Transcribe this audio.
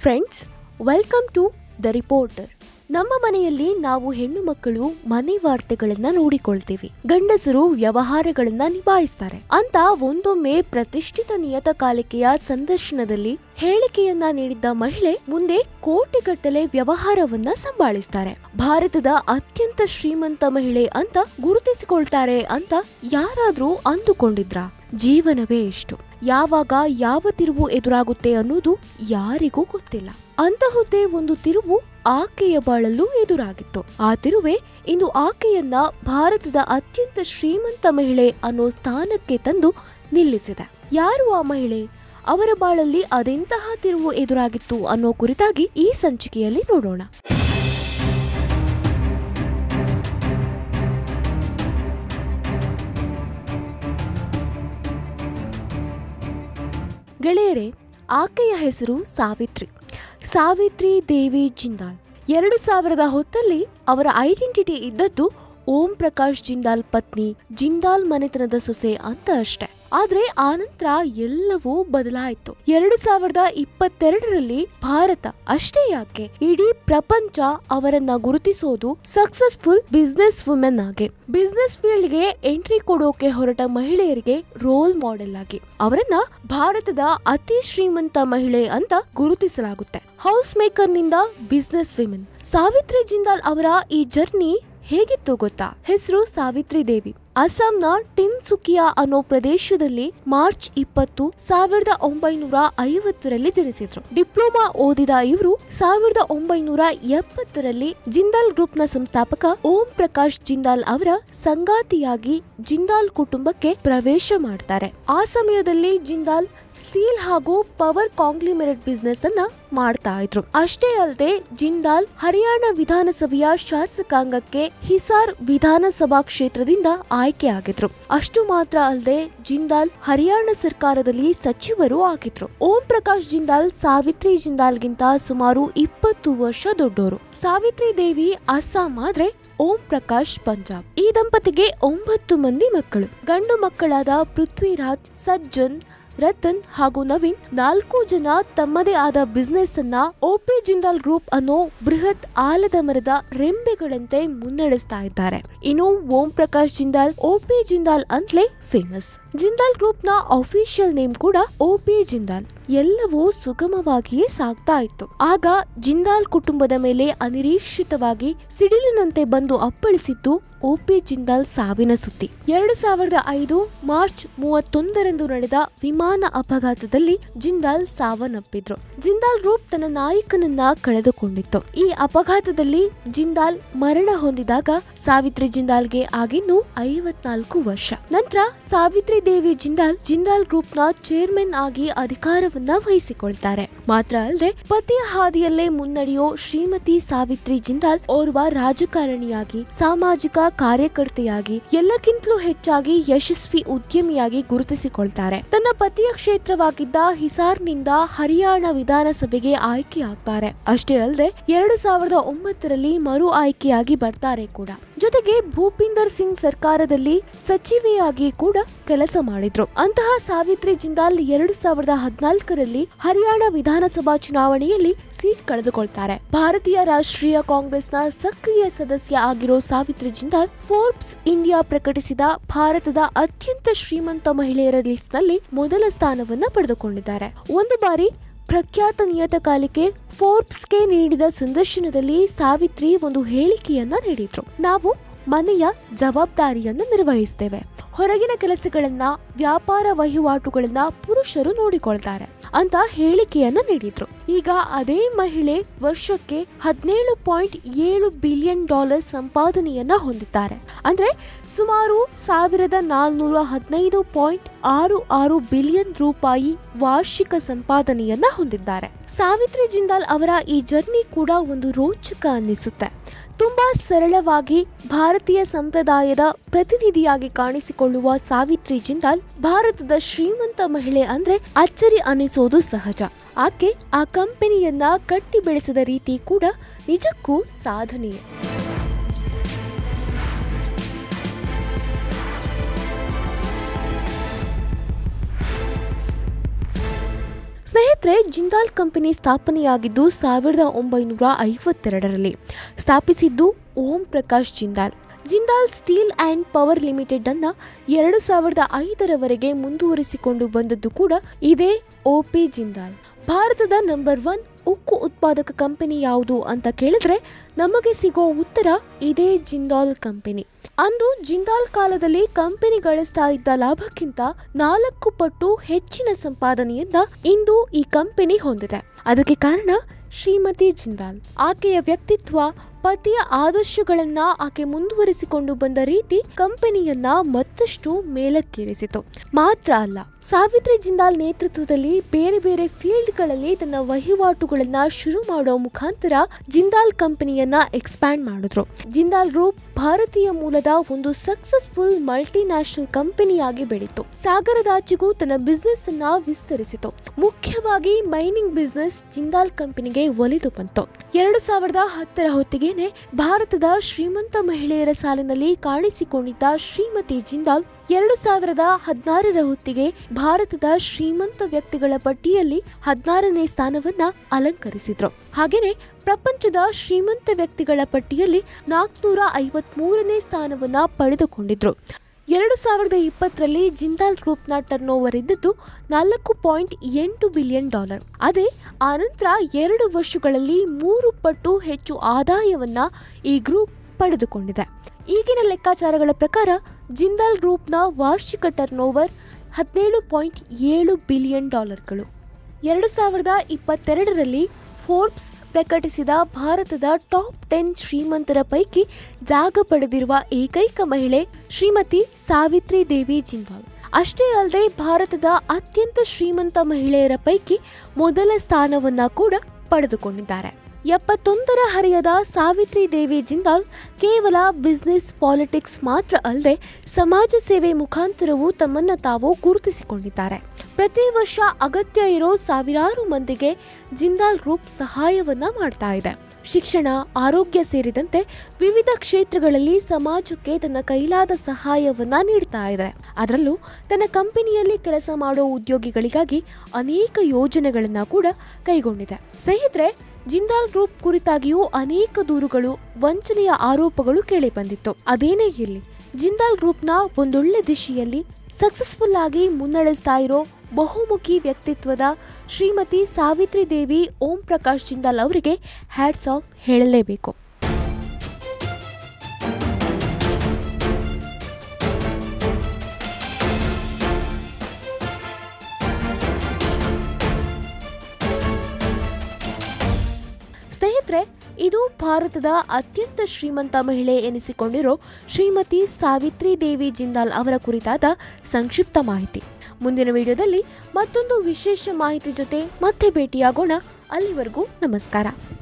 friends welcome to the reporter ನಮ್ಮ ಮನೆಯಲ್ಲಿ ನಾವು ಹೆಣ್ಣು ಮಕ್ಕಳು ಮನೆ ವಾರ್ತೆಗಳನ್ನ ನೋಡಿಕೊಳ್ತೀವಿ ಗಂಡಸರು ವ್ಯವಹಾರಗಳನ್ನ ನಿಭಾಯಿಸ್ತಾರೆ ಅಂತ ಒಂದೊಮ್ಮೆ ಪ್ರತಿಷ್ಠಿತ ನಿಯತಕಾಲಿಕೆಯ ಸಂದರ್ಶನದಲ್ಲಿ ಹೇಳಿಕೆಯನ್ನ ನೀಡಿದ್ದ ಮಹಿಳೆ ಮುಂದೆ ಕೋಟಿಗಟ್ಟಲೆ ವ್ಯವಹಾರವನ್ನ ಸಂಭಾಳಿಸ್ತಾರೆ ಭಾರತದ ಅತ್ಯಂತ ಶ್ರೀಮಂತ ಮಹಿಳೆ ಅಂತ ಗುರುತಿಸಿಕೊಳ್ತಾರೆ ಅಂತ ಯಾರಾದ್ರೂ ಅಂದುಕೊಂಡಿದ್ರ ಜೀವನವೇ ಎಷ್ಟು ಯಾವಾಗ ಯಾವ ತಿರುವು ಎದುರಾಗುತ್ತೆ ಅನ್ನೋದು ಯಾರಿಗೂ ಗೊತ್ತಿಲ್ಲ ಅಂತಹುದೇ ಒಂದು ತಿರುವು ಆಕೆಯ ಬಾಳಲ್ಲೂ ಎದುರಾಗಿತ್ತು ಆ ತಿರುವೆ ಇಂದು ಆಕೆಯನ್ನ ಭಾರತದ ಅತ್ಯಂತ ಶ್ರೀಮಂತ ಮಹಿಳೆ ಅನ್ನೋ ಸ್ಥಾನಕ್ಕೆ ತಂದು ನಿಲ್ಲಿಸಿದೆ ಯಾರು ಆ ಮಹಿಳೆ ಅವರ ಬಾಳಲ್ಲಿ ಅದೆಂತಹ ತಿರುವು ಎದುರಾಗಿತ್ತು ಅನ್ನೋ ಕುರಿತಾಗಿ ಈ ಸಂಚಿಕೆಯಲ್ಲಿ ನೋಡೋಣ ಗೆಳೆಯರೆ ಆಕೆಯ ಹೆಸರು ಸಾವಿತ್ರಿ ಸಾವಿತ್ರಿ ದೇವಿ ಜಿಂದಾಲ್ ಎರಡು ಸಾವಿರದ ಹೊತ್ತಲ್ಲಿ ಅವರ ಐಡೆಂಟಿಟಿ ಇದ್ದದ್ದು ಓಂ ಪ್ರಕಾಶ್ ಜಿಂದಾಲ್ ಪತ್ನಿ ಜಿಂದಾಲ್ ಮನೆತನದ ಸೊಸೆ ಅಂತ ಅಷ್ಟೆ ಆದ್ರೆ ಆನಂತರ ಎಲ್ಲವೂ ಬದಲಾಯಿತು ಎರಡು ಸಾವಿರದ ಇಪ್ಪತ್ತೆರಡರಲ್ಲಿ ಭಾರತ ಅಷ್ಟೇ ಯಾಕೆ ಇಡೀ ಪ್ರಪಂಚ ಅವರನ್ನ ಗುರುತಿಸೋದು ಸಕ್ಸಸ್ಫುಲ್ ಬಿಸ್ನೆಸ್ ವುಮೆನ್ ಆಗಿ ಬಿಸ್ನೆಸ್ ಫೀಲ್ಡ್ ಗೆ ಎಂಟ್ರಿ ಕೊಡೋಕೆ ಹೊರಟ ಮಹಿಳೆಯರಿಗೆ ರೋಲ್ ಮಾಡೆಲ್ ಆಗಿ ಅವರನ್ನ ಭಾರತದ ಅತಿ ಶ್ರೀಮಂತ ಮಹಿಳೆ ಅಂತ ಗುರುತಿಸಲಾಗುತ್ತೆ ಹೌಸ್ ಮೇಕರ್ ನಿಂದ ಬಿಸ್ನೆಸ್ ವಿಮೆನ್ ಸಾವಿತ್ರಿ ಜಿಂದಾಲ್ ಅವರ ಈ ಜರ್ನಿ ಹೇಗಿತ್ತು ಗೊತ್ತಾ ಹೆಸರು ಸಾವಿತ್ರಿ ದೇವಿ ಅಸ್ಸಾಂನ ಟಿನ್ಸುಕಿಯಾ ಅನ್ನೋ ಪ್ರದೇಶದಲ್ಲಿ ಮಾರ್ಚ್ ಇಪ್ಪತ್ತು ಸಾವಿರದ ಒಂಬೈನೂರ ಐವತ್ತರಲ್ಲಿ ಜನಿಸಿದ್ರು ಡಿಪ್ಲೊಮಾ ಓದಿದ ಇವರು ಸಾವಿರದ ಒಂಬೈನೂರ ಎಪ್ಪತ್ತರಲ್ಲಿ ಜಿಂದಾಲ್ ಗ್ರೂಪ್ನ ಸಂಸ್ಥಾಪಕ ಓಂ ಪ್ರಕಾಶ್ ಜಿಂದಾಲ್ ಅವರ ಸಂಗಾತಿಯಾಗಿ ಜಿಂದಾಲ್ ಕುಟುಂಬಕ್ಕೆ ಪ್ರವೇಶ ಮಾಡ್ತಾರೆ ಆ ಸಮಯದಲ್ಲಿ ಜಿಂದಾಲ್ ಸ್ಟೀಲ್ ಹಾಗೂ ಪವರ್ ಕಾಂಗ್ಲಿಮೆರೇಟ್ ಬಿಸ್ನೆಸ್ ಅನ್ನ ಮಾಡ್ತಾ ಇದ್ರು ಅಷ್ಟೇ ಅಲ್ಲದೆ ಜಿಂದಾಲ್ ಹರಿಯಾಣ ವಿಧಾನಸಭೆಯ ಶಾಸಕಾಂಗಕ್ಕೆ ಹಿಸಾರ್ ವಿಧಾನಸಭಾ ಕ್ಷೇತ್ರದಿಂದ ಆಯ್ಕೆ ಆಗಿದ್ರು ಅಷ್ಟು ಮಾತ್ರ ಅಲ್ಲದೆ ಜಿಂದಾಲ್ ಹರಿಯಾಣ ಸರ್ಕಾರದಲ್ಲಿ ಸಚಿವರು ಆಗಿದ್ರು ಓಂ ಪ್ರಕಾಶ್ ಜಿಂದಾಲ್ ಸಾವಿತ್ರಿ ಜಿಂದಾಲ್ಗಿಂತ ಸುಮಾರು ಇಪ್ಪತ್ತು ವರ್ಷ ದೊಡ್ಡೋರು ಸಾವಿತ್ರಿ ದೇವಿ ಅಸ್ಸಾಂ ಆದ್ರೆ ಓಂ ಪ್ರಕಾಶ್ ಪಂಜಾಬ್ ಈ ದಂಪತಿಗೆ ಒಂಬತ್ತು ಮಂದಿ ಮಕ್ಕಳು ಗಂಡು ಮಕ್ಕಳಾದ ಪೃಥ್ವಿರಾಜ್ ಸಜ್ಜನ್ ರತನ್ ಹಾಗೂ ನವೀನ್ ನಾಲ್ಕು ಜನ ತಮ್ಮದೇ ಆದ ಬಿಸ್ನೆಸ್ ಅನ್ನ ಓಪಿ ಜಿಂದಾಲ್ ಗ್ರೂಪ್ ಅನ್ನೋ ಬೃಹತ್ ಆಲದ ಮರದ ರೆಂಬೆಗಳಂತೆ ಮುನ್ನಡೆಸ್ತಾ ಇದ್ದಾರೆ ಇನ್ನು ಓಂ ಪ್ರಕಾಶ್ ಜಿಂದಾಲ್ ಓಪಿ ಜಿಂದಾಲ್ ಅಂತಲೇ ಫೇಮಸ್ ಜಿಂದಾಲ್ ಗ್ರೂಪ್ ನ ಅಫಿಷಿಯಲ್ ನೇಮ್ ಕೂಡ ಓಪಿ ಜಿಂದಾಲ್ ಎಲ್ಲವೂ ಸುಗಮವಾಗಿಯೇ ಸಾಗ್ತಾ ಇತ್ತು ಆಗ ಜಿಂದಾಲ್ ಕುಟುಂಬದ ಮೇಲೆ ಅನಿರೀಕ್ಷಿತವಾಗಿ ಸಿಡಿಲಿನಂತೆ ಬಂದು ಅಪ್ಪಳಿಸಿದ್ದು ಓಪಿ ಜಿಂದಾಲ್ ಸಾವಿನ ಸುದ್ದಿ ಎರಡು ಸಾವಿರದ ಐದು ಮಾರ್ಚ್ ಮೂವತ್ತೊಂದರಂದು ನಡೆದ ವಿಮಾನ ಅಪಘಾತದಲ್ಲಿ ಜಿಂದಾಲ್ ಸಾವನ್ನಪ್ಪಿದ್ರು ಜಿಂದಾಲ್ ಗ್ರೂಪ್ ತನ್ನ ನಾಯಕನನ್ನ ಕಳೆದುಕೊಂಡಿತ್ತು ಈ ಅಪಘಾತದಲ್ಲಿ ಜಿಂದಾಲ್ ಮರಣ ಹೊಂದಿದಾಗ ಸಾವಿತ್ರಿ ಜಿಂದಾಲ್ಗೆ ಆಗಿನ್ನು ಐವತ್ನಾಲ್ಕು ವರ್ಷ ನಂತರ ಸಾವಿತ್ರಿ ದೇವಿ ಜಿಂದಾಲ್ ಜಿಂದಾಲ್ ಗ್ರೂಪ್ ನ ಚೇರ್ಮನ್ ಆಗಿ ಅಧಿಕಾರವನ್ನ ವಹಿಸಿಕೊಳ್ತಾರೆ ಮಾತ್ರ ಅಲ್ಲದೆ ಪತಿಯ ಹಾದಿಯಲ್ಲೇ ಮುನ್ನಡೆಯೋ ಶ್ರೀಮತಿ ಸಾವಿತ್ರಿ ಜಿಂದಾಲ್ ಓರ್ವ ರಾಜಕಾರಣಿಯಾಗಿ ಸಾಮಾಜಿಕ ಕಾರ್ಯಕರ್ತೆಯಾಗಿ ಎಲ್ಲಕ್ಕಿಂತಲೂ ಹೆಚ್ಚಾಗಿ ಯಶಸ್ವಿ ಉದ್ಯಮಿಯಾಗಿ ಗುರುತಿಸಿಕೊಳ್ತಾರೆ ತನ್ನ ಪತಿಯ ಕ್ಷೇತ್ರವಾಗಿದ್ದ ಹಿಸಾರ್ನಿಂದ ಹರಿಯಾಣ ವಿಧಾನಸಭೆಗೆ ಆಯ್ಕೆಯಾಗ್ತಾರೆ ಅಷ್ಟೇ ಅಲ್ಲದೆ ಎರಡು ಸಾವಿರದ ಒಂಬತ್ತರಲ್ಲಿ ಮರು ಆಯ್ಕೆಯಾಗಿ ಬರ್ತಾರೆ ಕೂಡ ಜೊತೆಗೆ ಭೂಪಿಂದರ್ ಸಿಂಗ್ ಸರ್ಕಾರದಲ್ಲಿ ಸಚಿವೆಯಾಗಿ ಕೂಡ ಕೆಲಸ ಮಾಡಿದ್ರು ಅಂತಹ ಸಾವಿತ್ರಿ ಜಿಂದಾಲ್ ಎರಡು ಸಾವಿರದ ಹದಿನಾಲ್ಕರಲ್ಲಿ ಹರಿಯಾಣ ವಿಧಾನಸಭಾ ಚುನಾವಣೆಯಲ್ಲಿ ಸೀಟ್ ಕಳೆದುಕೊಳ್ತಾರೆ ಭಾರತೀಯ ರಾಷ್ಟ್ರೀಯ ಕಾಂಗ್ರೆಸ್ನ ಸಕ್ರಿಯ ಸದಸ್ಯ ಆಗಿರೋ ಸಾವಿತ್ರಿ ಜಿಂದಾಲ್ ಫೋರ್ಬ್ಸ್ ಇಂಡಿಯಾ ಪ್ರಕಟಿಸಿದ ಭಾರತದ ಅತ್ಯಂತ ಶ್ರೀಮಂತ ಮಹಿಳೆಯರ ಲಿಸ್ಟ್ನಲ್ಲಿ ಮೊದಲ ಸ್ಥಾನವನ್ನ ಪಡೆದುಕೊಂಡಿದ್ದಾರೆ ಒಂದು ಬಾರಿ ಪ್ರಖ್ಯಾತ ನಿಯತಕಾಲಿಕೆ ಫೋರ್ಬ್ಸ್ಗೆ ನೀಡಿದ ಸಂದರ್ಶನದಲ್ಲಿ ಸಾವಿತ್ರಿ ಒಂದು ಹೇಳಿಕೆಯನ್ನ ನೀಡಿದ್ರು ನಾವು ಮನೆಯ ಜವಾಬ್ದಾರಿಯನ್ನು ನಿರ್ವಹಿಸ್ತೇವೆ ಹೊರಗಿನ ಕೆಲಸಗಳನ್ನ ವ್ಯಾಪಾರ ವಹಿವಾಟುಗಳನ್ನ ಪುರುಷರು ನೋಡಿಕೊಳ್ತಾರೆ ಅಂತ ಹೇಳಿಕೆಯನ್ನ ನೀಡಿದ್ರು ಈಗ ಅದೇ ಮಹಿಳೆ ವರ್ಷಕ್ಕೆ ಹದಿನೇಳು ಪಾಯಿಂಟ್ ಏಳು ಬಿಲಿಯನ್ ಡಾಲರ್ ಸಂಪಾದನೆಯನ್ನ ಹೊಂದಿದ್ದಾರೆ ಅಂದ್ರೆ ಸುಮಾರು ಸಾವಿರದ ನಾಲ್ನೂರ ಹದಿನೈದು ಪಾಯಿಂಟ್ ಆರು ಆರು ಬಿಲಿಯನ್ ರೂಪಾಯಿ ವಾರ್ಷಿಕ ಸಂಪಾದನೆಯನ್ನ ಹೊಂದಿದ್ದಾರೆ ಸಾವಿತ್ರಿ ಜಿಂದಾಲ್ ಅವರ ಈ ಜರ್ನಿ ಕೂಡ ಒಂದು ರೋಚಕ ಅನ್ನಿಸುತ್ತೆ ತುಂಬಾ ಸರಳವಾಗಿ ಭಾರತೀಯ ಸಂಪ್ರದಾಯದ ಪ್ರತಿನಿಧಿಯಾಗಿ ಕಾಣಿಸಿಕೊಳ್ಳುವ ಸಾವಿತ್ರಿ ಜಿಂದಾಲ್ ಭಾರತದ ಶ್ರೀಮಂತ ಮಹಿಳೆ ಅಂದ್ರೆ ಅಚ್ಚರಿ ಅನ್ನಿಸೋದು ಸಹಜ ಆಕೆ ಆ ಕಂಪನಿಯನ್ನ ಕಟ್ಟಿ ಬೆಳೆಸಿದ ರೀತಿ ಕೂಡ ನಿಜಕ್ಕೂ ಸಾಧನೆಯೇ ಸ್ನೇಹಿತರೆ ಸ್ನೇಹಿತರೆ ಜಿಂದಾಲ್ ಕಂಪನಿ ಸ್ಥಾಪನೆಯಾಗಿದ್ದು ಸಾವಿರದ ಒಂಬೈನೂರ ಐವತ್ತೆರಡರಲ್ಲಿ ಸ್ಥಾಪಿಸಿದ್ದು Om Prakash Jindal Jindal steel and power limited ಅನ್ನ ಎರಡು ಸಾವಿರದ ಐದರವರೆಗೆ ಮುಂದುವರಿಸಿಕೊಂಡು ಬಂದದ್ದು ಕೂಡ ಇದೇ ಒಪಿ ಜಿಂದಾಲ್ ಭಾರತದ ನಂಬರ್ ಒನ್ ಉಕ್ಕು ಉತ್ಪಾದಕ ಕಂಪನಿ ಯಾವುದು ಅಂತ ಕೇಳಿದ್ರೆ ನಮಗೆ ಸಿಗೋ ಉತ್ತರ ಇದೇ ಜಿಂದಾಲ್ ಕಂಪನಿ ಅಂದು ಜಿಂದಾಲ್ ಕಾಲದಲ್ಲಿ ಕಂಪನಿ ಗಳಿಸ್ತಾ ಇದ್ದ ಲಾಭಕ್ಕಿಂತ ನಾಲ್ಕು ಪಟ್ಟು ಹೆಚ್ಚಿನ ಸಂಪಾದನೆಯನ್ನ ಇಂದು ಈ ಕಂಪನಿ ಹೊಂದಿದೆ ಅದಕ್ಕೆ ಕಾರಣ ಶ್ರೀಮತಿ ಜಿಂದಾಲ್ ಆಕೆಯ ವ್ಯಕ್ತಿತ್ವ ಪತಿಯ ಆದರ್ಶಗಳನ್ನ ಆಕೆ ಮುಂದುವರಿಸಿಕೊಂಡು ಬಂದ ರೀತಿ ಕಂಪನಿಯನ್ನ ಮತ್ತಷ್ಟು ಮೇಲಕ್ಕೇರಿಸಿತು ಮಾತ್ರ ಅಲ್ಲ ಸಾವಿತ್ರಿ ಜಿಂದಾಲ್ ನೇತೃತ್ವದಲ್ಲಿ ಬೇರೆ ಬೇರೆ ಫೀಲ್ಡ್ಗಳಲ್ಲಿ ತನ್ನ ವಹಿವಾಟುಗಳನ್ನ ಶುರು ಮಾಡೋ ಮುಖಾಂತರ ಜಿಂದಾಲ್ ಕಂಪನಿಯನ್ನ ಎಕ್ಸ್ಪ್ಯಾಂಡ್ ಮಾಡಿದ್ರು ಜಿಂದಾಲ್ ಗ್ರೂಪ್ ಭಾರತೀಯ ಮೂಲದ ಒಂದು ಸಕ್ಸಸ್ಫುಲ್ ಮಲ್ಟಿ ನ್ಯಾಷನಲ್ ಕಂಪನಿಯಾಗಿ ಬೆಳೀತು ಸಾಗರದಾಚೆಗೂ ತನ್ನ ಬಿಸ್ನೆಸ್ ಅನ್ನ ವಿಸ್ತರಿಸಿತು ಮುಖ್ಯವಾಗಿ ಮೈನಿಂಗ್ ಬಿಸ್ನೆಸ್ ಜಿಂದಾಲ್ ಕಂಪನಿಗೆ ಒಲಿದು ಬಂತು ಎರಡು ಸಾವಿರದ ಹತ್ತರ ಹೊತ್ತಿಗೆನೆ ಭಾರತದ ಶ್ರೀಮಂತ ಮಹಿಳೆಯರ ಸಾಲಿನಲ್ಲಿ ಕಾಣಿಸಿಕೊಂಡಿದ್ದ ಶ್ರೀಮತಿ ಜಿಂದಾಲ್ ಎರಡು ಸಾವಿರದ ಹದಿನಾರರ ಹೊತ್ತಿಗೆ ಭಾರತದ ಶ್ರೀಮಂತ ವ್ಯಕ್ತಿಗಳ ಪಟ್ಟಿಯಲ್ಲಿ ಹದಿನಾರನೇ ಸ್ಥಾನವನ್ನ ಅಲಂಕರಿಸಿದ್ರು ಹಾಗೇನೆ ಪ್ರಪಂಚದ ಶ್ರೀಮಂತ ವ್ಯಕ್ತಿಗಳ ಪಟ್ಟಿಯಲ್ಲಿ ನಾಲ್ಕುನೂರ ಐವತ್ ಮೂರನೇ ಸ್ಥಾನವನ್ನ ಪಡೆದುಕೊಂಡಿದ್ರು ಎರಡು ಸಾವಿರದ ಇಪ್ಪತ್ತರಲ್ಲಿ ಜಿಂದಾಲ್ ಗ್ರೂಪ್ನ ಟರ್ನ್ ಓವರ್ ಇದ್ದದ್ದು ನಾಲ್ಕು ಪಾಯಿಂಟ್ ಎಂಟು ಬಿಲಿಯನ್ ಡಾಲರ್ ಅದೇ ಆನಂತರ ಎರಡು ವರ್ಷಗಳಲ್ಲಿ ಮೂರು ಪಟ್ಟು ಹೆಚ್ಚು ಆದಾಯವನ್ನ ಈ ಗ್ರೂಪ್ ಪಡೆದುಕೊಂಡಿದೆ ಈಗಿನ ಲೆಕ್ಕಾಚಾರಗಳ ಪ್ರಕಾರ ಜಿಂದಾಲ್ ಗ್ರೂಪ್ನ ವಾರ್ಷಿಕ ಟರ್ನ್ ಓವರ್ ಹದಿನೇಳು ಪಾಯಿಂಟ್ ಏಳು ಬಿಲಿಯನ್ ಡಾಲರ್ಗಳು ಎರಡು ಸಾವಿರದ ಇಪ್ಪತ್ತೆರಡರಲ್ಲಿ ಫೋರ್ಬ್ಸ್ ಪ್ರಕಟಿಸಿದ ಭಾರತದ ಟಾಪ್ ಟೆನ್ ಶ್ರೀಮಂತರ ಪೈಕಿ ಜಾಗ ಪಡೆದಿರುವ ಏಕೈಕ ಮಹಿಳೆ ಶ್ರೀಮತಿ ಸಾವಿತ್ರಿ ದೇವಿ ಜಿಂದಾಲ್ ಅಷ್ಟೇ ಅಲ್ಲದೆ ಭಾರತದ ಅತ್ಯಂತ ಶ್ರೀಮಂತ ಮಹಿಳೆಯರ ಪೈಕಿ ಮೊದಲ ಸ್ಥಾನವನ್ನ ಕೂಡ ಪಡೆದುಕೊಂಡಿದ್ದಾರೆ ಎಪ್ಪತ್ತೊಂದರ ಹರೆಯದ ಸಾವಿತ್ರಿ ದೇವಿ ಜಿಂದಾಲ್ ಕೇವಲ ಬಿಸ್ನೆಸ್ ಪಾಲಿಟಿಕ್ಸ್ ಮಾತ್ರ ಅಲ್ಲದೆ ಸಮಾಜ ಸೇವೆ ಮುಖಾಂತರವೂ ತಮ್ಮನ್ನ ತಾವು ಗುರುತಿಸಿಕೊಂಡಿದ್ದಾರೆ ಪ್ರತಿ ವರ್ಷ ಅಗತ್ಯ ಇರೋ ಸಾವಿರಾರು ಮಂದಿಗೆ ಜಿಂದಾಲ್ ಗ್ರೂಪ್ ಸಹಾಯವನ್ನ ಮಾಡ್ತಾ ಇದೆ ಶಿಕ್ಷಣ ಆರೋಗ್ಯ ಸೇರಿದಂತೆ ವಿವಿಧ ಕ್ಷೇತ್ರಗಳಲ್ಲಿ ಸಮಾಜಕ್ಕೆ ತನ್ನ ಕೈಲಾದ ಸಹಾಯವನ್ನ ನೀಡ್ತಾ ಇದೆ ಅದರಲ್ಲೂ ತನ್ನ ಕಂಪನಿಯಲ್ಲಿ ಕೆಲಸ ಮಾಡೋ ಉದ್ಯೋಗಿಗಳಿಗಾಗಿ ಅನೇಕ ಯೋಜನೆಗಳನ್ನ ಕೂಡ ಕೈಗೊಂಡಿದೆ ಸ್ನೇಹಿತರೆ ಜಿಂದಾಲ್ ಗ್ರೂಪ್ ಕುರಿತಾಗಿಯೂ ಅನೇಕ ದೂರುಗಳು ವಂಚನೆಯ ಆರೋಪಗಳು ಕೇಳಿ ಬಂದಿತ್ತು ಅದೇನೇ ಇರಲಿ ಜಿಂದಾಲ್ ಗ್ರೂಪ್ನ ಒಂದೊಳ್ಳೆ ದಿಶೆಯಲ್ಲಿ ಸಕ್ಸಸ್ಫುಲ್ ಆಗಿ ಮುನ್ನಡೆಸ್ತಾ ಇರೋ ಬಹುಮುಖಿ ವ್ಯಕ್ತಿತ್ವದ ಶ್ರೀಮತಿ ಸಾವಿತ್ರಿ ದೇವಿ ಓಂ ಪ್ರಕಾಶ್ ಜಿಂದಾಲ್ ಅವರಿಗೆ ಹ್ಯಾಟ್ಸ್ ಆಫ್ ಹೇಳಲೇಬೇಕು ಸ್ನೇಹಿತರೆ ಇದು ಭಾರತದ ಅತ್ಯಂತ ಶ್ರೀಮಂತ ಮಹಿಳೆ ಎನಿಸಿಕೊಂಡಿರೋ ಶ್ರೀಮತಿ ಸಾವಿತ್ರಿ ದೇವಿ ಜಿಂದಾಲ್ ಅವರ ಕುರಿತಾದ ಸಂಕ್ಷಿಪ್ತ ಮಾಹಿತಿ ಮುಂದಿನ ವಿಡಿಯೋದಲ್ಲಿ ಮತ್ತೊಂದು ವಿಶೇಷ ಮಾಹಿತಿ ಜೊತೆ ಮತ್ತೆ ಭೇಟಿಯಾಗೋಣ ಅಲ್ಲಿವರೆಗೂ ನಮಸ್ಕಾರ